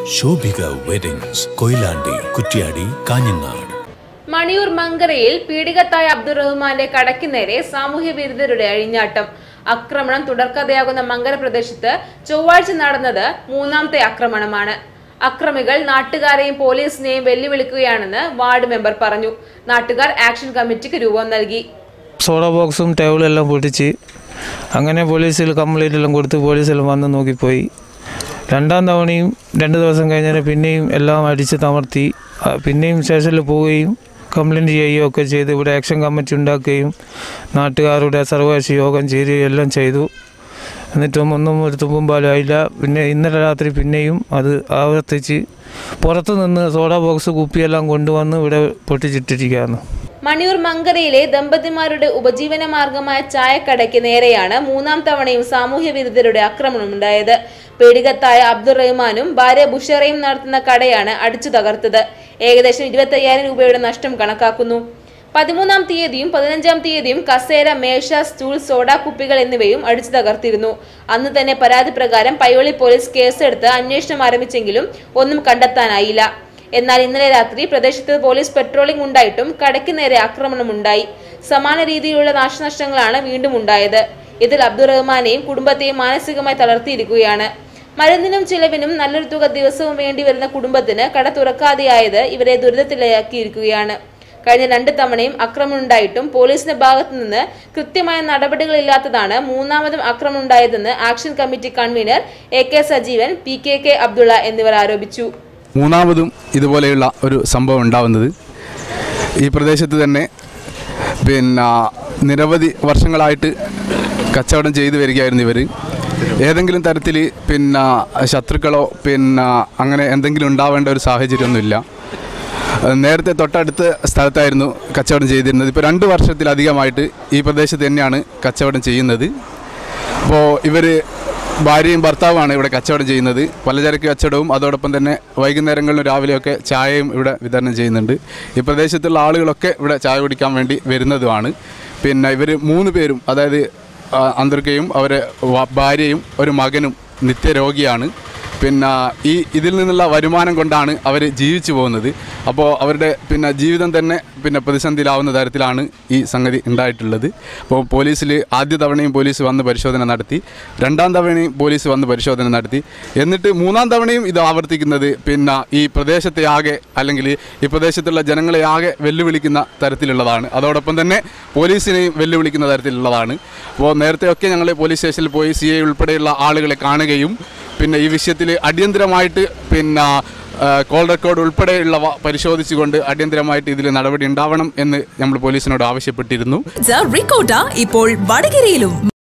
Shobhika weddings Koyilandy Kuttiady Kanhangad Maniyur മങ്കരയിൽ പീഡികത്തായ അബ്ദുറഹ്മാന്റെ കടയ്ക്ക് നേരെ സാമൂഹ്യ വിരുദ്ധരുടെ അഴിഞ്ഞാട്ടം ആക്രമണം തുടർക്കഥയാകുന്ന മങ്കര പ്രദേശത്ത് ചൊവ്വാഴ്ച നടന്നത് മൂന്നാമത്തെ ആക്രമണമാണ് അക്രമികൾ നാട്ടുകാരെയും പോലീസിനെയും വെല്ലുവിളിക്കുകയാണെന്ന് വാർഡ് മെമ്പർ പറഞ്ഞു നാട്ടുകാർ ആക്ഷൻ കമ്മിറ്റിക്ക് രൂപം നൽകി സോഡ ബോക്സും ടേബിളും എല്ലാം പൊട്ടിച്ച് അങ്ങനെ പോലീസിൽ കംപ്ലൈൻ്റ് എല്ലാം കൊടുത്ത് പോലീസെല്ലാം വന്ന് നോക്കിപ്പോയി രണ്ടാം തവണയും രണ്ട് ദിവസം കഴിഞ്ഞാൽ പിന്നെയും എല്ലാം അടിച്ച് തമർത്തി ആ, പിന്നെയും സ്റ്റേഷനിൽ പോവുകയും കംപ്ലൈൻറ്റ് ചെയ്യുകയും ഒക്കെ ചെയ്ത് ഇവിടെ ആക്ഷൻ കമ്മിറ്റി ഉണ്ടാക്കുകയും നാട്ടുകാരുടെ സർവകക്ഷി യോഗം ചേരുകയും എല്ലാം ചെയ്തു എന്നിട്ടും ഒന്നും ഒരു തുമ്പും പാലും ആയില്ല പിന്നെ ഇന്നലെ രാത്രി പിന്നെയും അത് ആവർത്തിച്ച് പുറത്തു നിന്ന് സോഡ ബോക്സ് കുപ്പിയെല്ലാം കൊണ്ടുവന്ന് ഇവിടെ പൊട്ടിച്ചിട്ടിരിക്കുകയാണ് മണിയൂർ മങ്കരയിലെ ദമ്പതിമാരുടെ ഉപജീവന മാർഗമായ ചായക്കടയ്ക്ക് നേരെയാണ് മൂന്നാം തവണയും സാമൂഹ്യ വിരുദ്ധരുടെ ആക്രമണമുണ്ടായത് പീഡികത്തായ അബ്ദുൾ റഹ്മാനും ഭാര്യ ബുഷറയും നടത്തുന്ന കടയാണ് അടിച്ചു തകർത്തത് ഏകദേശം ഇരുപത്തി അയ്യായിരം രൂപയുടെ നഷ്ടം കണക്കാക്കുന്നു പതിമൂന്നാം തീയതിയും പതിനഞ്ചാം തീയതിയും കസേര മേശ സ്റ്റൂൾ സോഡ കുപ്പികൾ എന്നിവയും അടിച്ചു തകർത്തിരുന്നു അന്ന് തന്നെ പരാതി പ്രകാരം പയ്യോളി പോലീസ് കേസെടുത്ത് അന്വേഷണം ആരംഭിച്ചെങ്കിലും ഒന്നും കണ്ടെത്താനായില്ല എന്നാൽ ഇന്നലെ രാത്രി പ്രദേശത്ത് പോലീസ് പെട്രോളിംഗ് ഉണ്ടായിട്ടും കടയ്ക്ക് നേരെ ആക്രമണമുണ്ടായി സമാന രീതിയിലുള്ള നാശനഷ്ടങ്ങളാണ് വീണ്ടും ഉണ്ടായത് ഇതിൽ അബ്ദുറഹ്മാനെയും കുടുംബത്തെയും മാനസികമായി തളർത്തിയിരിക്കുകയാണ് മരുന്നിനും ചിലവിനും നല്ലൊരു തുക ദിവസവും വേണ്ടി വരുന്ന കുടുംബത്തിന് കട തുറക്കാതെയായത് ഇവരെ ദുരിതത്തിലാക്കിയിരിക്കുകയാണ് കഴിഞ്ഞ രണ്ട് തവണയും ആക്രമണം ഉണ്ടായിട്ടും പോലീസിന്റെ ഭാഗത്തു നിന്ന് കൃത്യമായ നടപടികളില്ലാത്തതാണ് മൂന്നാമതും ആക്രമണം ഉണ്ടായതെന്ന് action committee convener A K Sajeevan P K K Abdulla എന്നിവർ ആരോപിച്ചു മൂന്നാമതും ഇതുപോലെയുള്ള ഒരു സംഭവം ഉണ്ടാവുന്നത് ഈ പ്രദേശത്ത് തന്നെ പിന്നെ നിരവധി വർഷങ്ങളായിട്ട് കച്ചവടം ചെയ്തു വരികയായിരുന്നു ഇവർ ഏതെങ്കിലും തരത്തിൽ പിന്നെ ശത്രുക്കളോ പിന്നെ അങ്ങനെ എന്തെങ്കിലും ഉണ്ടാവേണ്ട ഒരു സാഹചര്യമൊന്നുമില്ല നേരത്തെ തൊട്ടടുത്ത സ്ഥലത്തായിരുന്നു കച്ചവടം ചെയ്തിരുന്നത് ഇപ്പോൾ രണ്ട് വർഷത്തിലധികമായിട്ട് ഈ പ്രദേശത്ത് തന്നെയാണ് കച്ചവടം ചെയ്യുന്നത് അപ്പോൾ ഇവർ ഭാര്യയും ഭർത്താവുമാണ് ഇവിടെ കച്ചവടം ചെയ്യുന്നത് പലചരക്ക് കച്ചവടവും അതോടൊപ്പം തന്നെ വൈകുന്നേരങ്ങളിലും രാവിലെയൊക്കെ ചായയും ഇവിടെ വിതരണം ചെയ്യുന്നുണ്ട് ഈ പ്രദേശത്തുള്ള ആളുകളൊക്കെ ഇവിടെ ചായ കുടിക്കാൻ വേണ്ടി വരുന്നതുമാണ് പിന്നെ ഇവർ മൂന്ന് പേരും അതായത് ആ, അന്തർക്കയും അവരെ വ- ഭാര്യയും ഒരു മകനും നിത്യരോഗിയാണ് പിന്നെ ഈ ഇതിൽ നിന്നുള്ള വരുമാനം കൊണ്ടാണ് അവർ ജീവിച്ചു പോകുന്നത് അപ്പോൾ അവരുടെ പിന്നെ ജീവിതം തന്നെ പിന്നെ പ്രതിസന്ധിയിലാവുന്ന തരത്തിലാണ് ഈ സംഗതി ഉണ്ടായിട്ടുള്ളത് അപ്പോൾ പോലീസിൽ ആദ്യ തവണയും പോലീസ് വന്ന് പരിശോധന നടത്തി രണ്ടാം തവണയും പോലീസ് വന്ന് പരിശോധന നടത്തി എന്നിട്ട് മൂന്നാം തവണയും ഇത് ആവർത്തിക്കുന്നത് പിന്നെ ഈ പ്രദേശത്തെ ആകെ അല്ലെങ്കിൽ ഈ പ്രദേശത്തുള്ള ജനങ്ങളെ ആകെ വെല്ലുവിളിക്കുന്ന തരത്തിലുള്ളതാണ് അതോടൊപ്പം തന്നെ പോലീസിനെയും വെല്ലുവിളിക്കുന്ന തരത്തിലുള്ളതാണ് അപ്പോൾ നേരത്തെയൊക്കെ ഞങ്ങൾ പോലീസ് സ്റ്റേഷനിൽ പോയി സി ഐ ഉൾപ്പെടെയുള്ള ആളുകളെ കാണുകയും പിന്നെ ഈ വിഷയത്തിൽ അടിയന്തരമായിട്ട് പിന്നെ ആ, കോൾ റെക്കോർഡ് ഉൾപ്പെടെയുള്ളവ പരിശോധിച്ചുകൊണ്ട് അടിയന്തരമായിട്ട് ഇതിൽ നടപടി ഉണ്ടാവണം എന്ന് നമ്മൾ പോലീസിനോട് ആവശ്യപ്പെട്ടിരുന്നു റിക്കോട്ട ഇപ്പോൾ വടകരയിലും